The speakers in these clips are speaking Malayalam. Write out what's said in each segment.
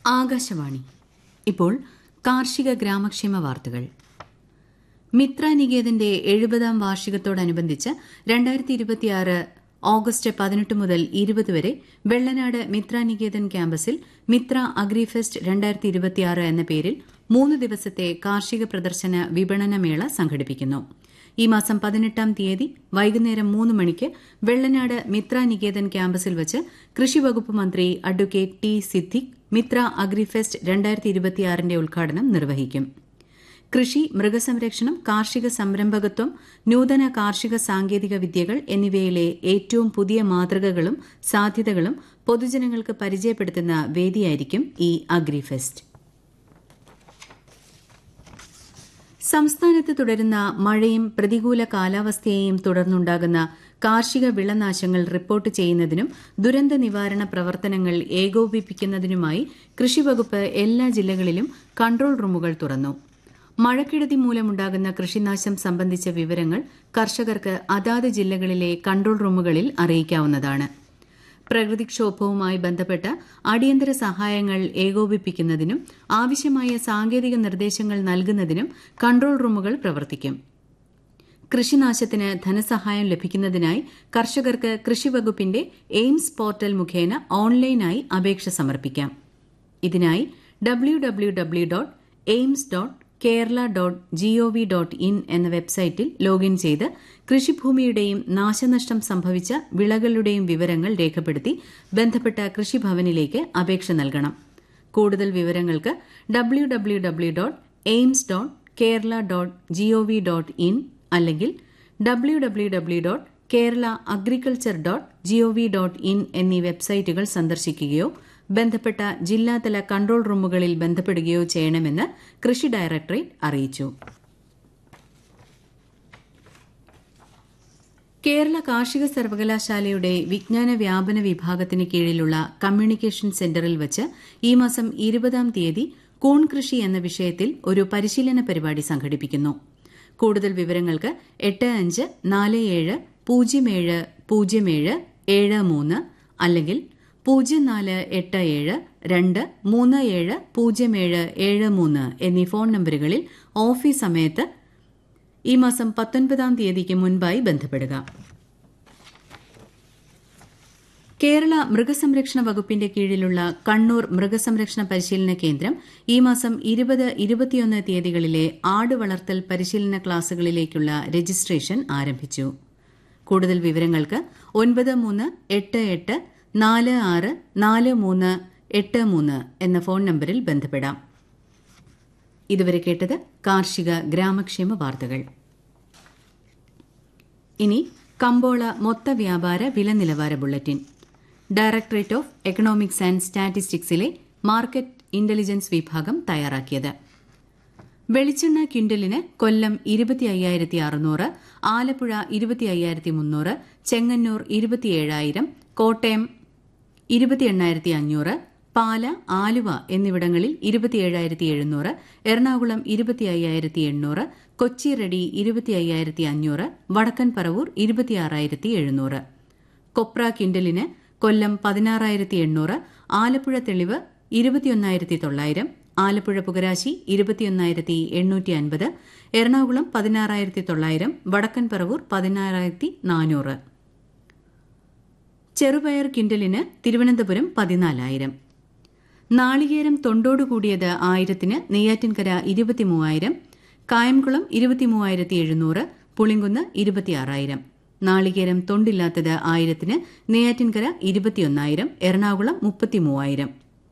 ആകാശവാണി ഇപ്പോൾ കാർഷിക ഗ്രാമക്ഷേമ വാർത്തകൾ മിത്ര നികേതന്റെ എഴുപതാം വാർഷികത്തോടനുബന്ധിച്ച് രണ്ടായിരത്തി ഇരുപത്തിയാറ് ഓഗസ്റ്റ് പതിനെട്ട് മുതൽ ഇരുപത് വരെ വെള്ളനാട് മിത്ര നികേതൻ ക്യാമ്പസിൽ മിത്ര അഗ്രിഫെസ്റ്റ് രണ്ടായിരത്തി ഇരുപത്തിയാറ് എന്ന പേരിൽ മൂന്ന് ദിവസത്തെ കാർഷിക പ്രദർശന വിപണന മേള സംഘടിപ്പിക്കുന്നു ഈ മാസം പതിനെട്ടാം തീയതി വൈകുന്നേരം മൂന്ന് മണിക്ക് വെള്ളനാട് മിത്ര നികേതൻ ക്യാമ്പസിൽ വച്ച് കൃഷിവകുപ്പ് മന്ത്രി advocate T Siddique Mitra Agrifest രണ്ടായിരത്തി ഇരുപത്തിയാറിന്റെ ഉദ്ഘാടനം നിർവഹിക്കും കൃഷി മൃഗസംരക്ഷണം കാർഷിക സംരംഭകത്വം നൂതന കാർഷിക സാങ്കേതിക വിദ്യകൾ എന്നിവയിലെ ഏറ്റവും പുതിയ മാതൃകകളും സാധ്യതകളും പൊതുജനങ്ങൾക്ക് പരിചയപ്പെടുത്തുന്ന വേദിയായിരിക്കും ഈ അഗ്രിഫെസ്റ്റ് സംസ്ഥാനത്ത് തുടരുന്ന മഴയും പ്രതികൂല കാലാവസ്ഥയെയും തുടർന്നുണ്ടാകുന്ന കാർഷിക വിളനാശങ്ങൾ റിപ്പോർട്ട് ചെയ്യുന്നതിനും ദുരന്ത നിവാരണ പ്രവർത്തനങ്ങൾ ഏകോപിപ്പിക്കുന്നതിനുമായി കൃഷിവകുപ്പ് എല്ലാ ജില്ലകളിലും കൺട്രോൾ റൂമുകൾ തുറന്നു മഴക്കെടുതി മൂലമുണ്ടാകുന്ന കൃഷിനാശം സംബന്ധിച്ച വിവരങ്ങൾ കർഷകർക്ക് അതാത് ജില്ലകളിലെ കൺട്രോൾ റൂമുകളിൽ അറിയിക്കാവുന്നതാണ് പ്രകൃതിക്ഷോഭവുമായി ബന്ധപ്പെട്ട അടിയന്തര സഹായങ്ങൾ ഏകോപിപ്പിക്കുന്നതിനും ആവശ്യമായ സാങ്കേതിക നിർദ്ദേശങ്ങൾ നൽകുന്നതിനും കൺട്രോൾ റൂമുകൾ പ്രവർത്തിക്കും കൃഷിനാശത്തിന് ധനസഹായം ലഭിക്കുന്നതിനായി കർഷകർക്ക് കൃഷിവകുപ്പിന്റെ എയിംസ് പോർട്ടൽ മുഖേന ഓൺലൈനായി അപേക്ഷ സമർപ്പിക്കാം ഇതിനായി W W W dot AIMS dot Kerala dot G O V dot in എന്ന വെബ്സൈറ്റിൽ ലോഗിൻ ചെയ്ത് കൃഷിഭൂമിയുടെയും നാശനഷ്ടം സംഭവിച്ച വിളകളുടെയും വിവരങ്ങൾ രേഖപ്പെടുത്തി ബന്ധപ്പെട്ട കൃഷിഭവനിലേക്ക് അപേക്ഷ നൽകണം കൂടുതൽ വിവരങ്ങൾക്ക് W W W dot AIMS dot Kerala dot G O V dot in അല്ലെങ്കിൽ W W W dot Kerala agriculture dot G O V dot in എന്നീ വെബ്സൈറ്റുകൾ സന്ദർശിക്കുകയോ ബന്ധപ്പെട്ട ജില്ലാതല കൺട്രോൾ റൂമുകളിൽ ബന്ധപ്പെടുകയോ ചെയ്യണമെന്ന് കൃഷി ഡയറക്ടറേറ്റ് അറിയിച്ചു കേരള കാർഷിക സർവകലാശാലയുടെ വിജ്ഞാന വ്യാപന വിഭാഗത്തിന് കീഴിലുള്ള കമ്മ്യൂണിക്കേഷൻ സെന്ററിൽ വച്ച് ഈ മാസം ഇരുപതാം തീയതി കൂൺ കൃഷി എന്ന വിഷയത്തിൽ ഒരു പരിശീലന പരിപാടി സംഘടിപ്പിക്കുന്നു കൂടുതൽ വിവരങ്ങൾക്ക് എട്ട് അഞ്ച് നാല് ഏഴ് പൂജ്യം ഏഴ് പൂജ്യം ഏഴ് ഏഴ് മൂന്ന് അല്ലെങ്കിൽ പൂജ്യം നാല് എട്ട് ഏഴ് രണ്ട് മൂന്ന് ഏഴ് പൂജ്യം ഏഴ് ഏഴ് മൂന്ന് എന്നീ ഫോൺ നമ്പറുകളിൽ ഓഫീസ് സമയത്ത് ഈ മാസം പത്തൊൻപതാം തീയതിക്ക് മുൻപായി ബന്ധപ്പെടുക കേരള മൃഗസംരക്ഷണ വകുപ്പിന്റെ കീഴിലുള്ള കണ്ണൂർ മൃഗസംരക്ഷണ പരിശീലന കേന്ദ്രം ഈ മാസം ഇരുപത് ഇരുപത്തിയൊന്ന് തീയതികളിലെ ആട് വളർത്തൽ പരിശീലന ക്ലാസുകളിലേക്കുള്ള രജിസ്ട്രേഷൻ ആരംഭിച്ചു കൂടുതൽ വിവരങ്ങൾക്ക് ഒൻപത് മൂന്ന് എട്ട് എട്ട് നാല് ആറ് നാല് മൂന്ന് എട്ട് മൂന്ന് എന്ന ഫോൺ നമ്പറിൽ ബന്ധപ്പെടാം ഇതുവരെ കേട്ടത് കാർഷിക ഗ്രാമക്ഷേമ വാർത്തകൾ ഇനി കമ്പോള മൊത്ത വ്യാപാര വില നിലവാര bulletin directorate of economics and സ്റ്റാറ്റിസ്റ്റിക്സിലെ മാർക്കറ്റ് ഇന്റലിജൻസ് വിഭാഗം തയ്യാറാക്കിയത് വെളിച്ചെണ്ണ ക്വിന്റലിന് കൊല്ലം ഇരുപത്തി അയ്യായിരത്തി അറുന്നൂറ് ആലപ്പുഴ ഇരുപത്തി അയ്യായിരത്തി മുന്നൂറ് ചെങ്ങന്നൂർ ഇരുപത്തിയേഴായിരം കോട്ടയം ഇരുപത്തി എണ്ണായിരത്തി അഞ്ഞൂറ് പാല ആലുവ എന്നിവിടങ്ങളിൽ ഇരുപത്തിയേഴായിരത്തി എഴുന്നൂറ് എറണാകുളം ഇരുപത്തി അയ്യായിരത്തി എണ്ണൂറ് കൊച്ചി റെഡി ഇരുപത്തി അയ്യായിരത്തി അഞ്ഞൂറ് വടക്കൻ പറവൂർ ഇരുപത്തിയാറായിരത്തി എഴുന്നൂറ് കൊപ്ര ക്വിന്റലിന് കൊല്ലം പതിനാറായിരത്തി എണ്ണൂറ് ആലപ്പുഴ തെളിവ് ഇരുപത്തിയൊന്നായിരത്തി തൊള്ളായിരം ആലപ്പുഴ പുകരാശി ഇരുപത്തിയൊന്നായിരത്തി എണ്ണൂറ്റി അൻപത് എറണാകുളം പതിനാറായിരത്തി തൊള്ളായിരം വടക്കൻ പറവൂർ പതിനാറായിരത്തി നാനൂറ് ചെറുപയർ കിൻഡലിന് തിരുവനന്തപുരം പതിനാലായിരം നാളികേരം തൊണ്ടോടുകൂടിയത് ആയിരത്തിന് നെയ്യാറ്റിൻകര ഇരുപത്തിമൂവായിരം കായംകുളം ഇരുപത്തിമൂവായിരത്തി എഴുന്നൂറ് പുളിങ്കുന്ന് ഇരുപത്തിയാറായിരം നാളികേരം തൊണ്ടില്ലാത്തത് ആയിരത്തിന് നെയ്യാറ്റിൻകര ഇരുപത്തിയൊന്നായിരം എറണാകുളം മുപ്പത്തിമൂവായിരം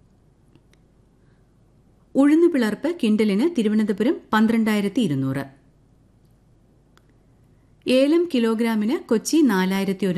ഉഴുന്നു പിളർപ്പ് കിൻഡലിന് തിരുവനന്തപുരം പന്ത്രണ്ടായിരത്തി ഇരുന്നൂറ് ഏലം കിലോഗ്രാമിന് കൊച്ചി നാലായിരത്തി